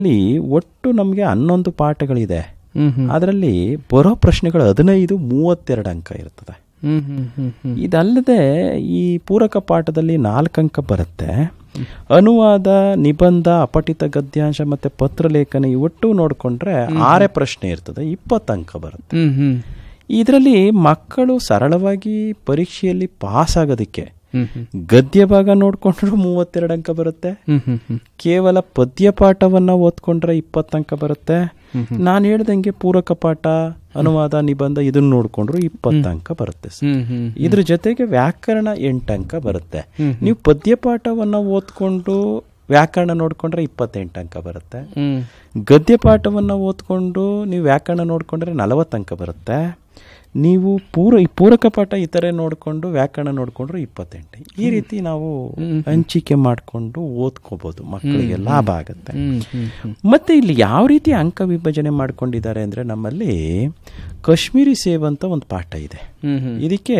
ಇಲ್ಲಿ ಒಟ್ಟು ನಮಗೆ ಹನ್ನೊಂದು ಪಾಠಗಳಿದೆ ಹ್ಮ್ ಹ್ಮ್ ಅದರಲ್ಲಿ ಬರೋ ಪ್ರಶ್ನೆಗಳು ಹದಿನೈದು ಮೂವತ್ತೆರಡು ಅಂಕ ಇರ್ತದೆ ಹ್ಮ್ ಹ್ಮ್ ಹ್ಮ್ ಹ್ಮ್ ಇದಲ್ಲದೆ ಈ ಪೂರಕ ಪಾಠದಲ್ಲಿ ನಾಲ್ಕು ಅಂಕ ಬರುತ್ತೆ ಅನುವಾದ ನಿಬಂಧ ಅಪಠಿತ ಗದ್ಯಾಂಶ ಮತ್ತೆ ಪತ್ರಲೇಖನ ಈ ಒಟ್ಟು ನೋಡಿಕೊಂಡ್ರೆ ಆರೇ ಪ್ರಶ್ನೆ ಇರ್ತದೆ ಇಪ್ಪತ್ತು ಅಂಕ ಬರುತ್ತೆ ಹ್ಮ್ ಹ್ಮ್ ಇದರಲ್ಲಿ ಮಕ್ಕಳು ಸರಳವಾಗಿ ಪರೀಕ್ಷೆಯಲ್ಲಿ ಪಾಸ್ ಆಗೋದಕ್ಕೆ ಹ್ಮ್ ಹ್ಮ್ ಗದ್ಯ ಭಾಗ ನೋಡ್ಕೊಂಡ್ರು ಮೂವತ್ತೆರಡು ಅಂಕ ಬರುತ್ತೆ ಹ್ಮ್ ಹ್ಮ್ ಹ್ಮ್ ಕೇವಲ ಪದ್ಯ ಪಾಠವನ್ನ ಓದ್ಕೊಂಡ್ರೆ ಇಪ್ಪತ್ತು ಅಂಕ ಬರುತ್ತೆ ನಾನು ಹೇಳ್ದಂಗೆ ಪೂರಕ ಪಾಠ ಅನುವಾದ ನಿಬಂಧ ಇದನ್ನ ನೋಡ್ಕೊಂಡ್ರು ಇಪ್ಪತ್ತು ಅಂಕ ಬರುತ್ತೆ ಸರ್. ಹ್ಮ್ ಹ್ಮ್ ಇದ್ರ ಜೊತೆಗೆ ವ್ಯಾಕರಣ ಎಂಟು ಅಂಕ ಬರುತ್ತೆ ನೀವು ಪದ್ಯ ಪಾಠವನ್ನ ಓದ್ಕೊಂಡು ವ್ಯಾಕರಣ ನೋಡ್ಕೊಂಡ್ರೆ ಇಪ್ಪತ್ತೆಂಟು ಅಂಕ ಬರುತ್ತೆ ಹ್ಮ್ ಗದ್ಯ ಪಾಠವನ್ನ ಓದ್ಕೊಂಡು ನೀವು ವ್ಯಾಕರಣ ನೋಡ್ಕೊಂಡ್ರೆ ನಲವತ್ತು ಅಂಕ ಬರುತ್ತೆ ನೀವು ಪೂರ ಈ ಪೂರಕ ಪಾಠ ಇತರೆ ನೋಡಿಕೊಂಡು ವ್ಯಾಕರಣ ನೋಡಿಕೊಂಡ್ರೆ ಇಪ್ಪತ್ತೆಂಟು ಈ ರೀತಿ ನಾವು ಹಂಚಿಕೆ ಮಾಡಿಕೊಂಡು ಓದ್ಕೋಬಹುದು ಮಕ್ಕಳಿಗೆ ಲಾಭ ಆಗುತ್ತೆ ಹ್ಮ್ ಹ್ಮ್ ಹ್ಮ್ ಮತ್ತೆ ಇಲ್ಲಿ ಯಾವ ರೀತಿ ಅಂಕ ವಿಭಜನೆ ಮಾಡ್ಕೊಂಡಿದ್ದಾರೆ ಅಂದ್ರೆ ನಮ್ಮಲ್ಲಿ ಕಾಶ್ಮೀರಿ ಸೇವ್ ಅಂತ ಒಂದು ಪಾಠ ಇದೆ ಹ್ಮ್ ಹ್ಮ್ ಇದಕ್ಕೆ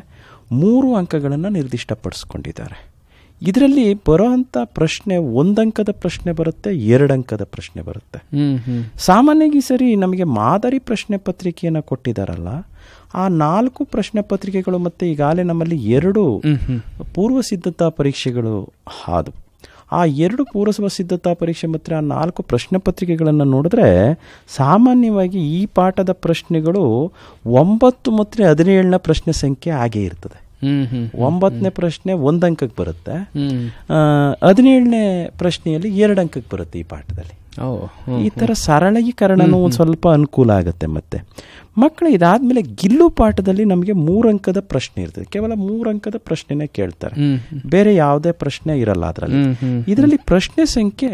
ಮೂರು ಅಂಕಗಳನ್ನು ನಿರ್ದಿಷ್ಟಪಡಿಸ್ಕೊಂಡಿದ್ದಾರೆ ಇದರಲ್ಲಿ ಬರೋಂಥ ಪ್ರಶ್ನೆ ಒಂದಂಕದ ಪ್ರಶ್ನೆ ಬರುತ್ತೆ ಎರಡು ಅಂಕದ ಪ್ರಶ್ನೆ ಬರುತ್ತೆ ಹ್ಮ್ ಹ್ಮ್ ಸಾಮಾನ್ಯವಾಗಿ ಸರಿ ನಮಗೆ ಮಾದರಿ ಪ್ರಶ್ನೆ ಪತ್ರಿಕೆಯನ್ನು ಕೊಟ್ಟಿದ್ದಾರಲ್ಲ ಆ ನಾಲ್ಕು ಪ್ರಶ್ನೆ ಪತ್ರಿಕೆಗಳು ಮತ್ತೆ ಈಗಾಗಲೇ ನಮ್ಮಲ್ಲಿ ಎರಡು ಹ್ಮ್ ಹ್ಮ್ ಪೂರ್ವ ಸಿದ್ಧತಾ ಪರೀಕ್ಷೆಗಳು ಆದವು ಆ ಎರಡು ಪೂರ್ವ ಸಿದ್ಧತಾ ಪರೀಕ್ಷೆ ಮತ್ತು ಆ ನಾಲ್ಕು ಪ್ರಶ್ನೆ ಪತ್ರಿಕೆಗಳನ್ನು ನೋಡಿದ್ರೆ ಸಾಮಾನ್ಯವಾಗಿ ಈ ಪಾಠದ ಪ್ರಶ್ನೆಗಳು ಒಂಬತ್ತು ಮತ್ತು ಹದಿನೇಳನೇ ಪ್ರಶ್ನೆ ಸಂಖ್ಯೆ ಆಗೇ ಇರ್ತದೆ ಹ್ಮ್ ಹ್ಮ್ ಒಂಬತ್ತನೇ ಪ್ರಶ್ನೆ ಒಂದು ಅಂಕಕ್ಕೆ ಬರುತ್ತೆ ಹ್ಮ್ ಆ, ಹದಿನೇಳನೇ ಪ್ರಶ್ನೆಯಲ್ಲಿ ಎರಡು ಅಂಕಕ್ಕೆ ಬರುತ್ತೆ ಈ ಪಾಠದಲ್ಲಿ ಓ ಈ ಥರ ಸರಳೀಕರಣನೂ ಒಂದು ಸ್ವಲ್ಪ ಅನುಕೂಲ ಆಗುತ್ತೆ ಮತ್ತೆ ಮಕ್ಕಳು ಇದಾದ್ಮೇಲೆ ಗಿಲ್ಲು ಪಾಠದಲ್ಲಿ ನಮಗೆ ಮೂರು ಅಂಕದ ಪ್ರಶ್ನೆ ಇರ್ತದೆ ಕೇವಲ ಮೂರು ಅಂಕದ ಪ್ರಶ್ನೆನೇ ಕೇಳ್ತಾರೆ ಹ್ಮ್ ಬೇರೆ ಯಾವುದೇ ಪ್ರಶ್ನೆ ಇರಲ್ಲ ಅದರಲ್ಲಿ ಹ್ಮ್ ಹ್ಮ್ ಇದರಲ್ಲಿ ಪ್ರಶ್ನೆ ಸಂಖ್ಯೆ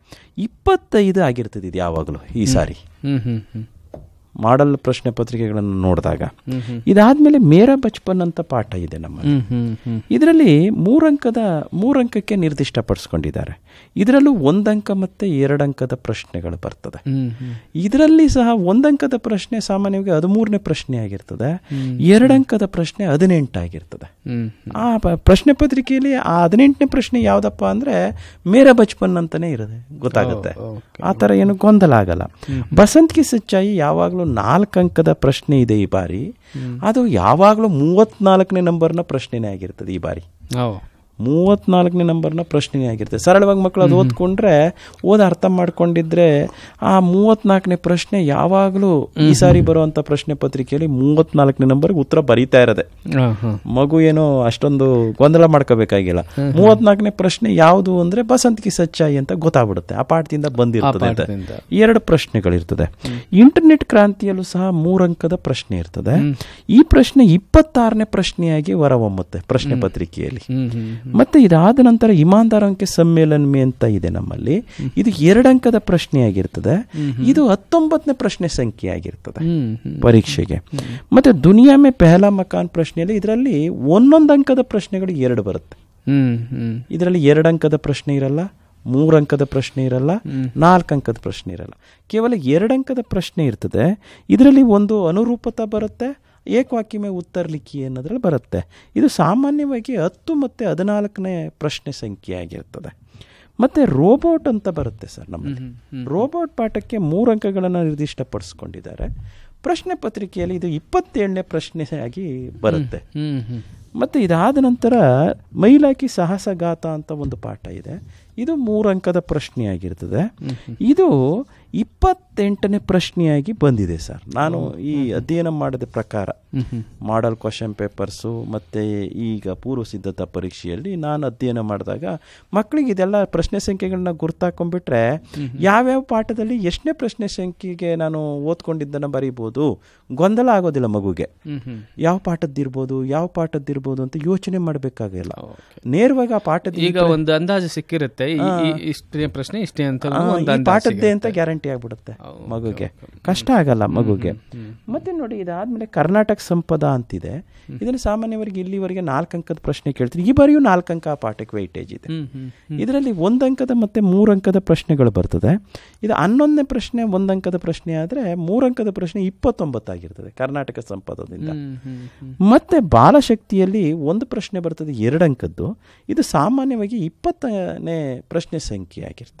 ಇಪ್ಪತ್ತೈದು ಆಗಿರ್ತದೆ ಇದು ಯಾವಾಗಲೂ ಈ ಸಾರಿ ಹ್ಮ್ ಹ್ಮ್ ಹ್ಮ್ ಮಾಡಲ್ ಪ್ರಶ್ನೆ ಪತ್ರಿಕೆಗಳನ್ನು ನೋಡಿದಾಗ ಹ್ಮ್ ಹ್ಮ್ ಇದಾದ್ಮೇಲೆ ಮೇರಾ ಬಚ್ಪನ್ ಅಂತ ಪಾಠ ಇದೆ ನಮ್ಮ ಹ್ಮ್ ಹ್ಮ್ ಹ್ಮ್ ಇದರಲ್ಲಿ ಮೂರಂಕದ ಮೂರಂಕಕ್ಕೆ ನಿರ್ದಿಷ್ಟಪಡಿಸ್ಕೊಂಡಿದ್ದಾರೆ ಇದರಲ್ಲೂ ಒಂದಂಕ ಮತ್ತೆ ಎರಡಂಕದ ಪ್ರಶ್ನೆಗಳು ಬರ್ತದೆ ಹ್ಮ್ ಹ್ಮ್ ಇದರಲ್ಲಿ ಸಹ ಒಂದಂಕದ ಪ್ರಶ್ನೆ ಸಾಮಾನ್ಯವಾಗಿ ಹದಿಮೂರನೇ ಪ್ರಶ್ನೆ ಆಗಿರ್ತದೆ ಎರಡಂಕದ ಪ್ರಶ್ನೆ ಹದಿನೆಂಟಾಗಿರ್ತದೆ ಹ್ಮ್ ಆ ಪ- ಪ್ರಶ್ನೆ ಪತ್ರಿಕೆಯಲ್ಲಿ ಆ ಹದಿನೆಂಟನೇ ಪ್ರಶ್ನೆ ಯಾವ್ದಪ್ಪ ಅಂದ್ರೆ ಮೇರಾ ಬಚ್ಪನ್ ಅಂತಾನೆ ಇರುತ್ತೆ ಗೊತ್ತಾಗುತ್ತೆ ಆ ಥರ ಏನು ಗೊಂದಲ ಆಗಲ್ಲ ಬಸಂತ್ ಕಿ ಸಚ್ಚಾಯಿ ಯಾವಾಗಲೂ ನಾಲ್ಕು ಅಂಕದ ಪ್ರಶ್ನೆ ಇದೆ ಈ ಬಾರಿ ಅದು ಯಾವಾಗಲೂ ಮೂವತ್ನಾಲ್ಕನೇ ನಂಬರ್ನ ಪ್ರಶ್ನೆನೇ ಆಗಿರ್ತದೆ ಈ ಬಾರಿ ಓ ಮೂವತ್ನಾಲ್ಕನೇ ನಂಬರ್ನ ಪ್ರಶ್ನೆನೇ ಆಗಿರುತ್ತೆ ಸರಳವಾಗಿ ಮಕ್ಕಳು ಅದು ಓದ್ಕೊಂಡ್ರೆ ಓದ ಅರ್ಥ ಮಾಡ್ಕೊಂಡಿದ್ರೆ ಆ ಮೂವತ್ನಾಲ್ಕನೇ ಪ್ರಶ್ನೆ ಯಾವಾಗಲೂ ಈ ಸಾರಿ ಬರುವಂತ ಪ್ರಶ್ನೆ ಪತ್ರಿಕೆಯಲ್ಲಿ ಮೂವತ್ನಾಲ್ಕನೇ ನಂಬರ್ಗೆ ಉತ್ತರ ಬರೀತಾ ಇರೋದೆ ಹಾ ಹಾ ಮಗು ಏನೋ ಅಷ್ಟೊಂದು ಗೊಂದಲ ಮಾಡ್ಕೋಬೇಕಾಗಿಲ್ಲ ಮೂವತ್ನಾಲ್ಕನೇ ಪ್ರಶ್ನೆ ಯಾವುದು ಅಂದ್ರೆ ಬಸಂತ್ ಕಿ ಸಚ್ಚಾಯಿ ಅಂತ ಗೊತ್ತಾಗ್ಬಿಡುತ್ತೆ ಆ ಪಾಠದಿಂದ ಬಂದಿರ್ತದೆ ಅಂತ. ಪಾಠದಿಂದ. ಎರಡು ಪ್ರಶ್ನೆಗಳಿರ್ತದೆ ಇಂಟರ್ನೆಟ್ ಕ್ರಾಂತಿಯಲ್ಲೂ ಸಹ ಮೂರಂಕದ ಪ್ರಶ್ನೆ ಇರ್ತದೆ ಈ ಪ್ರಶ್ನೆ ಇಪ್ಪತ್ತಾರನೇ ಪ್ರಶ್ನೆಯಾಗಿ ಹೊರಹೊಮ್ಮುತ್ತೆ ಪ್ರಶ್ನೆ ಪತ್ರಿಕೆಯಲ್ಲಿ ಹ್ಮ್ ಹ್ಮ್ ಮತ್ತೆ ಇದಾದ ನಂತರ ಇಮಾನ್ದಾರ್ ಅಂಕೆ ಸಮ್ಮೇಳನ ಮೇ ಅಂತ ಇದೆ ನಮ್ಮಲ್ಲಿ ಇದು ಎರಡಂಕದ ಪ್ರಶ್ನೆ ಆಗಿರ್ತದೆ ಇದು ಹತ್ತೊಂಬತ್ತನೇ ಪ್ರಶ್ನೆ ಸಂಖ್ಯೆ ಆಗಿರ್ತದೆ ಹ್ಮ್ ಹ್ಮ್ ಪರೀಕ್ಷೆಗೆ ಮತ್ತೆ ದುನಿಯಾ ಮೇ ಪೆಹಲಾ ಮಕಾನ್ ಪ್ರಶ್ನೆಯಲ್ಲಿ ಇದರಲ್ಲಿ ಒಂದೊಂದು ಅಂಕದ ಪ್ರಶ್ನೆಗಳು ಎರಡು ಬರುತ್ತೆ ಹ್ಮ್ ಹ್ಮ್ ಇದರಲ್ಲಿ ಎರಡು ಅಂಕದ ಪ್ರಶ್ನೆ ಇರಲ್ಲ ಮೂರು ಅಂಕದ ಪ್ರಶ್ನೆ ಇರಲ್ಲ ನಾಲ್ಕು ಅಂಕದ ಪ್ರಶ್ನೆ ಇರಲ್ಲ ಕೇವಲ ಎರಡು ಅಂಕದ ಪ್ರಶ್ನೆ ಇರ್ತದೆ ಇದರಲ್ಲಿ ಒಂದು ಅನುರೂಪತ ಬರುತ್ತೆ ಏಕವಾಕ್ಯಮೆ ಉತ್ತರ ಲಿಖಿ ಅನ್ನೋದ್ರಲ್ಲಿ ಬರುತ್ತೆ ಇದು ಸಾಮಾನ್ಯವಾಗಿ ಹತ್ತು ಮತ್ತು ಹದಿನಾಲ್ಕನೇ ಪ್ರಶ್ನೆ ಸಂಖ್ಯೆ ಆಗಿರ್ತದೆ ಮತ್ತು ರೋಬೋಟ್ ಅಂತ ಬರುತ್ತೆ ಸರ್ ನಮ್ಮಲ್ಲಿ ರೋಬೋಟ್ ಪಾಠಕ್ಕೆ ಮೂರು ಅಂಕಗಳನ್ನು ನಿರ್ದಿಷ್ಟಪಡಿಸ್ಕೊಂಡಿದ್ದಾರೆ ಪ್ರಶ್ನೆ ಪತ್ರಿಕೆಯಲ್ಲಿ ಇದು ಇಪ್ಪತ್ತೇಳನೇ ಪ್ರಶ್ನೆ ಆಗಿ ಬರುತ್ತೆ ಹ್ಮ್ ಹ್ಮ್ ಮತ್ತು ಇದಾದ ನಂತರ ಮೈಲಾಕಿ ಸಾಹಸಗಾತ ಅಂತ ಒಂದು ಪಾಠ ಇದೆ ಇದು ಮೂರು ಅಂಕದ ಪ್ರಶ್ನೆಯಾಗಿರ್ತದೆ ಇದು ಇಪ್ಪತ್ತೆಂಟನೇ ಪ್ರಶ್ನೆಯಾಗಿ ಬಂದಿದೆ ಸರ್ ನಾನು ಈ ಅಧ್ಯಯನ ಮಾಡಿದ ಪ್ರಕಾರ ಮಾಡಲ್ ಕ್ವಶನ್ ಪೇಪರ್ಸು ಮತ್ತು ಈಗ ಪೂರ್ವ ಸಿದ್ಧತಾ ಪರೀಕ್ಷೆಯಲ್ಲಿ ನಾನು ಅಧ್ಯಯನ ಮಾಡಿದಾಗ ಮಕ್ಕಳಿಗೆ ಇದೆಲ್ಲ ಪ್ರಶ್ನೆ ಸಂಖ್ಯೆಗಳನ್ನ ಗುರ್ತಾಕೊಂಡ್ಬಿಟ್ರೆ ಯಾವ್ಯಾವ ಪಾಠದಲ್ಲಿ ಎಷ್ಟನೇ ಪ್ರಶ್ನೆ ಸಂಖ್ಯೆಗೆ ನಾನು ಓದ್ಕೊಂಡಿದ್ದನ್ನು ಬರೀಬೋದು ಗೊಂದಲ ಆಗೋದಿಲ್ಲ ಮಗುಗೆ ಹ್ಮ್ ಹ್ಮ್ ಯಾವ ಪಾಠದ್ದಿರ್ಬೋದು ಯಾವ ಪಾಠದ್ದಿರ್ಬೋದು ಅಂತ ಯೋಚನೆ ಮಾಡಬೇಕಾಗಿಲ್ಲ ನೇರವಾಗಿ ಆ ಪಾಠದ ಈಗ ಒಂದು ಅಂದಾಜು ಸಿಕ್ಕಿರುತ್ತೆ ಈ- ಈ- ಇಷ್ಟೇ ಪ್ರಶ್ನೆ ಇಷ್ಟೇ ಅಂತ ಆ, ಒಂದು ಈ ಅಂದಾಜು ಪಾಠದ್ದೇ ಅಂತ ಗ್ಯಾರಂಟಿ ಆಗ್ಬಿಡುತ್ತೆ ಮಗುಗೆ ಕಷ್ಟ ಆಗಲ್ಲ ಮಗುಗೆ ಮತ್ತೆ ನೋಡಿ ಇದಾದ್ಮೇಲೆ ಕರ್ನಾಟಕ ಸಂಪದ ಅಂತಿದೆ ಇದನ್ನು ಸಾಮಾನ್ಯವಾಗಿ ಇಲ್ಲಿವರೆಗೆ ನಾಲ್ಕು ಅಂಕದ ಪ್ರಶ್ನೆ ಕೇಳ್ತೀರಿ ಈ ಬಾರಿಯೂ ನಾಲ್ಕು ಅಂಕ ಆ ಪಾಠಕ್ಕೆ ವೈಟೇಜ್ ಇದೆ ಹ್ಮ್ ಹ್ಮ್ ಇದರಲ್ಲಿ ಒಂದು ಅಂಕದ ಮತ್ತೆ ಮೂರು ಅಂಕದ ಪ್ರಶ್ನೆಗಳು ಬರ್ತದೆ ಇದು ಹನ್ನೊಂದನೇ ಪ್ರಶ್ನೆ ಒಂದು ಅಂಕದ ಪ್ರಶ್ನೆ ಆದರೆ ಮೂರು ಅಂಕದ ಪ್ರಶ್ನೆ ಇಪ್ಪತ್ತೊಂಬತ್ತಾಗಿರ್ತದೆ ಕರ್ನಾಟಕ ಸಂಪದದಿಂದ ಹ್ಮ್ ಹ್ಮ್ ಹ್ಮ್ ಮತ್ತೆ ಬಾಲಶಕ್ತಿಯಲ್ಲಿ ಒಂದು ಪ್ರಶ್ನೆ ಬರ್ತದೆ ಎರಡು ಅಂಕದ್ದು ಇದು ಸಾಮಾನ್ಯವಾಗಿ ಇಪ್ಪತ್ತನೇ ಪ್ರಶ್ನೆ ಸಂಖ್ಯೆ ಆಗಿರ್ತದೆ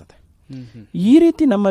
ಹ್ಮ್ ಹ್ಮ್ ಈ ರೀತಿ ನಮ್ಮ